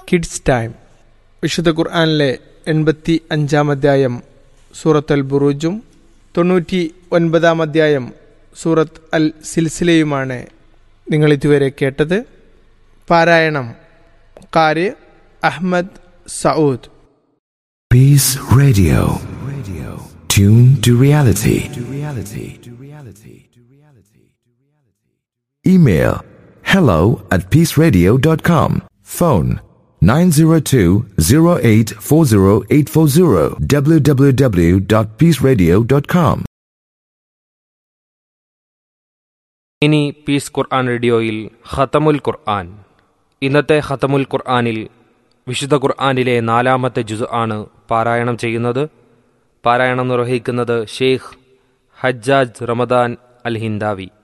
Kids time വിശുദ്ധ ഖുർആാനിലെ എൺപത്തി അഞ്ചാം അധ്യായം സൂറത്ത് അൽ ബുറൂജും തൊണ്ണൂറ്റി ഒൻപതാം അധ്യായം സൂറത്ത് അൽ സിൽസിലയുമാണ് നിങ്ങൾ ഇതുവരെ കേട്ടത് പാരായണം കാര് Ahmad Saud Peace Radio. Radio. Tune to reality. To reality. To reality. To reality. Email hello at peaceradio.com. Phone 902-0840840 www.peaceradio.com. ഇനി പീസ് ഖുർആൻ റേഡിയോയിൽ ഖത്തമുൽ ഖുർആൻ ഇന്നത്തെ ഖത്തമുൽ ഖുർആനിൽ വിശുദ്ധ ഖുർആനിലെ നാലാമത്തെ ജുസ് ആണ് പാരായണം ചെയ്യുന്നത് പാരായണം നിർവഹിക്കുന്നത് ഷെയ്ഖ് ഹജ്ജാജ് റമദാൻ അൽ ഹിന്ദാവി